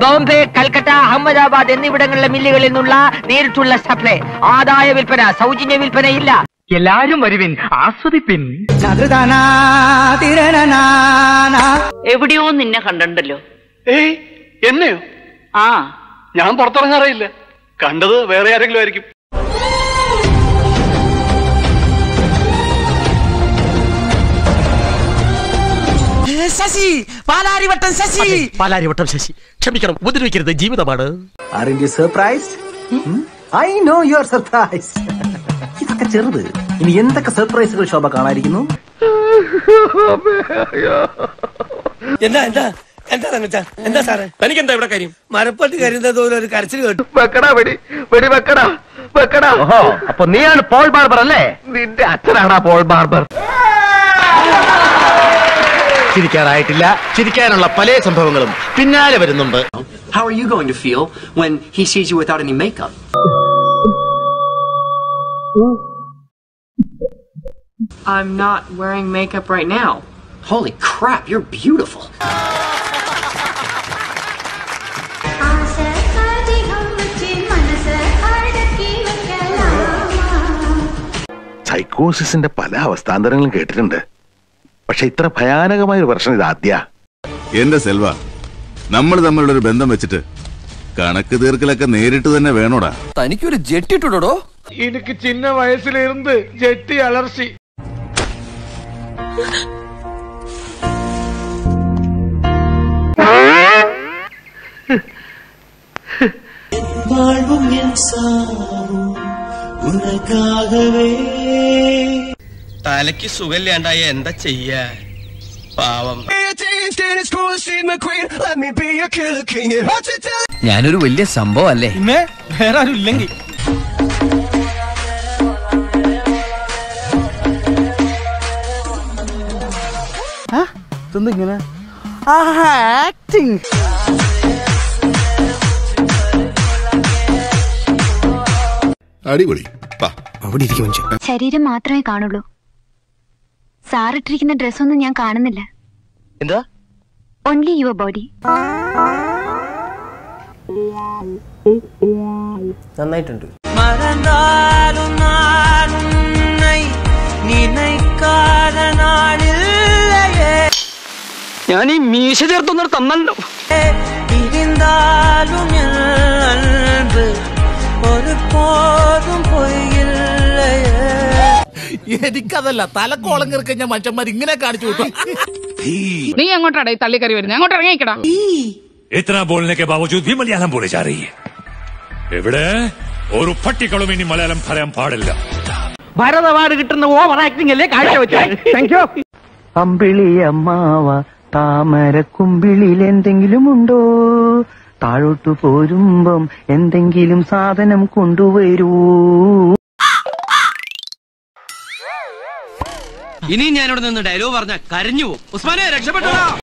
ബോംബെ കൽക്കട്ട അഹമ്മദാബാദ് എന്നിവിടങ്ങളിലെ മില്ലുകളിൽ നിന്നുള്ള നേരിട്ടുള്ള സപ്ലൈ ആദായ വിൽപ്പന സൗജന്യ വിൽപ്പന ഇല്ല എല്ലാരും വരുവിൻ ആസ്വദിപ്പിൻ എവിടെയോ നിന്നെ കണ്ടിട്ടുണ്ടല്ലോ ഏയ് എന്നെയോ ആ ഞാൻ പുറത്തിറങ്ങാറില്ല കണ്ടത് വേറെ ആരെങ്കിലും ആയിരിക്കും ശശി പാലാരിവട്ടം ശശി പാലാരിവട്ടം ശശി ക്ഷമിക്കണം ഉപദ്രവിക്കരുത് ജീവിതമാണ് Aren't you surprised? I know you are surprised. ഇതൊക്കെ ചെറുത് ഇനി എന്തൊക്കെ സർപ്രൈസുകൾ ശോഭ കാണാതിരിക്കുന്നു എന്താ എന്താ എന്താ തങ്കച്ചാ എന്താ സാറേ തനിക്ക് എന്താ ഇവിടെ കാര്യം മരപ്പട്ടി കരുതുന്നത് പോലെ ഒരു കരച്ചിൽ കേട്ടു വെക്കടാ വെടി വെടി വെക്കടാ വെക്കടാ ഓഹോ അപ്പൊ നീയാണ് പോൾ ബാർബർ അല്ലേ നിന്റെ അച്ഛനാണ് പോൾ ബാർബർ ചിരിക്കാറായിട്ടില്ല ചിരിക്കാനുള്ള പല സംഭവങ്ങളും പിന്നാലെ വരുന്നുണ്ട് How are you going to feel when he sees you without any makeup? I'm not wearing makeup right now. Holy crap, you're beautiful. സൈക്കോസിന്റെ പല അവസ്ഥാന്തരങ്ങളും കേട്ടിട്ടുണ്ട് പക്ഷെ ഇത്ര ഭയാനകമായ ഒരു പ്രശ്നം ഇത് ആദ്യ എന്റെ സെൽവ നമ്മൾ തമ്മിലുള്ള ഒരു ബന്ധം വെച്ചിട്ട് കണക്ക് തീർക്കലൊക്കെ നേരിട്ട് തന്നെ വേണോടാ തനിക്കൊരു ജെട്ടിട്ടുടോ എനിക്ക് ചിന്ന വയസ്സിലിരുന്ന് ജെട്ടി അലർച്ചി തലയ്ക്ക് സുഖമില്ലാണ്ടായ എന്താ ചെയ്യാ പാവം ഞാനൊരു വലിയ സംഭവം അല്ലേ വേറെ ആരും ഇല്ലെങ്കിൽ അടിപൊളി അവിടെ ഇരിക്കും മനുഷ്യൻ ശരീരം മാത്രമേ കാണുള്ളൂ സാറിട്ടിരിക്കുന്ന ഡ്രസ്സൊന്നും ഞാൻ കാണുന്നില്ല എന്താ ഓൺലി യുവർ ബോഡി നന്നായിട്ടുണ്ട് മറന്നാലും നാളും നിനക്കാത നാളില്ലയേ ഞാൻ ഈ മീശ ചേർത്തൊന്നും തന്നല്ലോ പിരിந்தாലും என் அன்பு ഒരു പോതും പൊയ്യില്ലയേ എനിക്കതല്ല തലക്കോളം കയറി മനുഷ്യന്മാർ ഇങ്ങനെ കാണിച്ചു വിട്ടു നീ അങ്ങോട്ടാടേ തള്ളിക്കറി വരുന്നത് അങ്ങോട്ട് ഇറങ്ങിക്കടാ इतना बोलने के बावजूद भी मलयालम बोले जा रही है എവിടെ ഒരു പട്ടികളും ഇനി മലയാളം പറയാൻ പാടില്ല ഭാരത അവാർഡ് കിട്ടുന്ന ഓവർ ആക്ടിംഗ് അല്ലേ കാഴ്ച വെച്ചത് താങ്ക് യു അമ്പിളി അമ്മാവ താമര കുമ്പിളിൽ എന്തെങ്കിലും ഉണ്ടോ താഴോട്ടു പോരുമ്പം എന്തെങ്കിലും സാധനം കൊണ്ടുവരൂ ഇനി ഞാനിവിടെ നിന്ന് ഡയലോഗ് പറഞ്ഞ കരഞ്ഞു പോകും ഉസ്മാനെ രക്ഷപ്പെട്ടോ